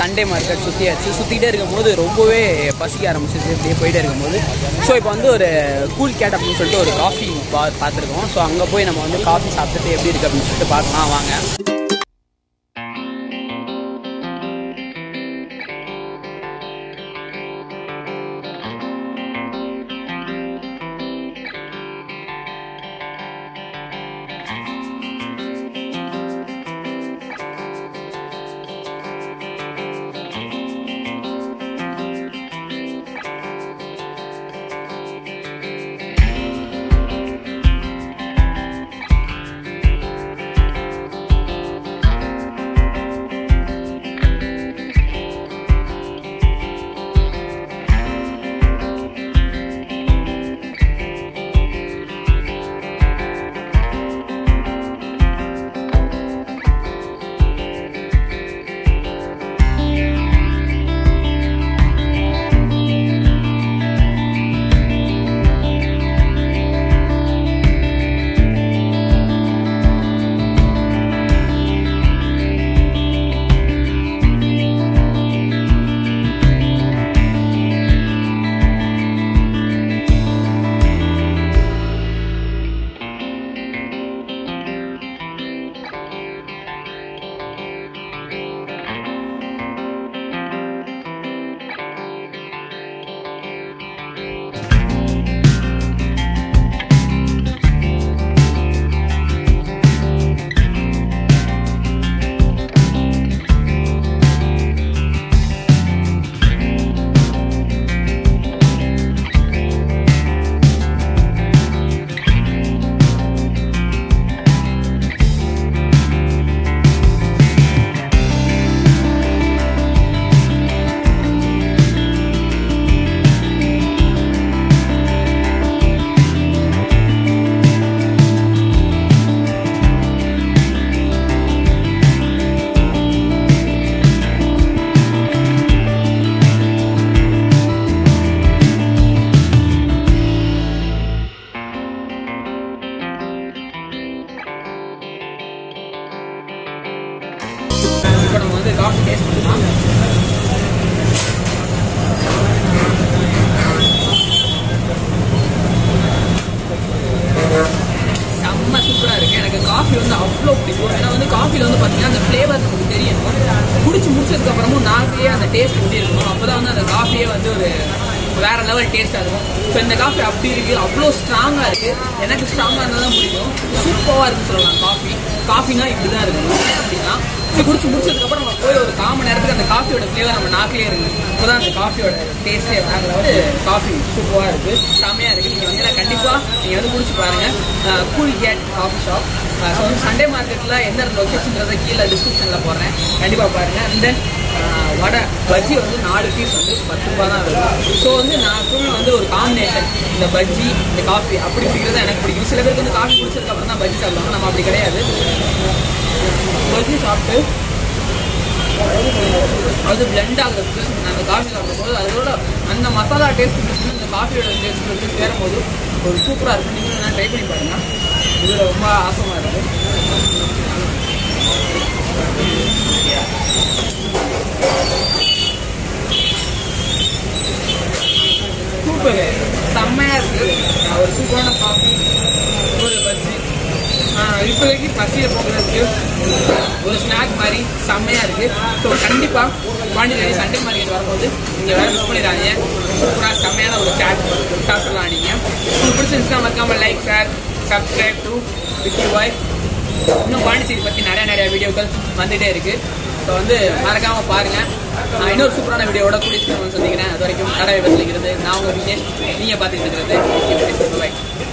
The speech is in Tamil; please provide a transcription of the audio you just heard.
சண்டே மார்க்கெட் சுற்றியாச்சு சுற்றிக்கிட்டே இருக்கும்போது ரொம்பவே பசிக்க ஆரம்பிச்சிச்சு இப்படியே போயிட்டே இருக்கும்போது ஸோ இப்போ வந்து ஒரு கூல் கேட் அப்படின்னு சொல்லிட்டு ஒரு காஃபி பார் பார்த்துருக்கோம் ஸோ அங்கே போய் நம்ம வந்து காஃபி சாப்பிட்டுட்டு எப்படி இருக்குது அப்படின்னு சொல்லிட்டு பார்க்கலாம் வாங்க இப்போ நம்ம வந்து காஃபி டேஸ்ட் பண்ணலாம் செம்ம சூப்பராக இருக்குது எனக்கு காஃபி வந்து அவ்வளோ பிடிக்கும் ஏன்னா வந்து காஃபியில் வந்து பார்த்தீங்கன்னா அந்த ஃப்ளேவர் நமக்கு தெரியணும் குடிச்சு முடிச்சதுக்கப்புறமும் நாக்கிலேயே அந்த டேஸ்ட் எப்படி இருக்கணும் அப்போ தான் வந்து அந்த காஃபியே வந்து ஒரு வேற லெவல் டேஸ்ட்டாக இருக்கும் ஸோ இந்த காஃபி அப்படி இருக்கு அவ்வளோ ஸ்ட்ராங்காக இருக்குது எனக்கு ஸ்ட்ராங்காக இருந்தால் தான் பிடிக்கும் சூப்பராக இருக்குன்னு சொல்லலாம் காஃபி காஃபினா இப்படி தான் இருக்கணும் ஏன் அப்படின்னா இது குடிச்சு முடிச்சதுக்கப்புறம் நம்ம போய் ஒரு கால் மணி நேரத்துக்கு அந்த காஃபியோட ஃப்ளேவர் நம்ம நாக்கிலே இருக்கு இப்போ தான் அந்த காஃபியோட டேஸ்ட்டே வேற லெவல் காஃபி சூப்பராக இருக்குது செம்மையாக இருக்குது நீங்கள் வந்து கண்டிப்பாக நீங்கள் வந்து குடிச்சு பாருங்கள் Cool Cat coffee shop so வந்து சண்டே மார்க்கெட்டில் எந்த லொக்கேஷன்றதை கீழே டிஸ்கிரிப்ஷனில் போடுறேன் கண்டிப்பாக பாருங்கள் அண்ட் தென் வடை பஜ்ஜி வந்து நாலு பீஸ் வந்து பத்து ரூபா தான் வரும் ஸோ வந்து நான் எப்பவுமே வந்து ஒரு காம்பினேஷன் இந்த பஜ்ஜி இந்த காஃபி அப்படி பிடிக்கிறது எனக்கு பிடிக்கும் சில பேருக்கு வந்து காஃபி குடிச்சதுக்கு அப்புறம் தான் பஜ்ஜி சாப்பிடுவாங்க நம்ம அப்படி கிடையாது பஜ்ஜி சாப்பிட்டு அது பிளெண்ட் ஆகுறதுக்கு அந்த காஃபி சாப்பிடும்போது அதோட அந்த மசாலா டேஸ்ட் இந்த காஃபியோட டேஸ்ட் வந்து சேரும்போது ஒரு சூப்பராக இருக்கும் நீங்கள் நான் ட்ரை பண்ணி பாருங்க இதில் ரொம்ப ஆசமாக இருக்குது சூப்பர் செம்மையாக இருக்குது ஒரு சூப்பரான காஃபி ஒரு பஜ்ஜி இப்போதைக்கு பசியில் போகிறதுக்கு ஒரு ஸ்நாக் மாதிரி செம்மையாக இருக்குது ஸோ கண்டிப்பாக பாண்டிச்சேரி சண்டே மார்க்கெட் வரும்போது நீங்கள் வேறு மிஸ் பண்ணிடாதீங்க சூப்பராக செம்மையான ஒரு சாட் சாப்பிடலாம் நீங்கள் உங்களுக்கு பிடிச்சிருந்துச்சுன்னா மறக்காமல் like share subscribe to Vicky voice இன்னும் பாண்டிச்சேரி பற்றி நிறைய நிறைய வீடியோக்கள் வந்துகிட்டே இருக்குது ஸோ வந்து மறக்காமல் பாருங்கள் நான் இன்னொரு சூப்பரான வீடியோவோட கூடிய சீக்கிரம் வந்து சந்திக்கிறேன் அது வரைக்கும் கடை விபத்தில் இருக்கிறது நான் உங்கள் விஜேஷ் நீங்கள் பார்த்துட்டு இருக்கிறது பாய்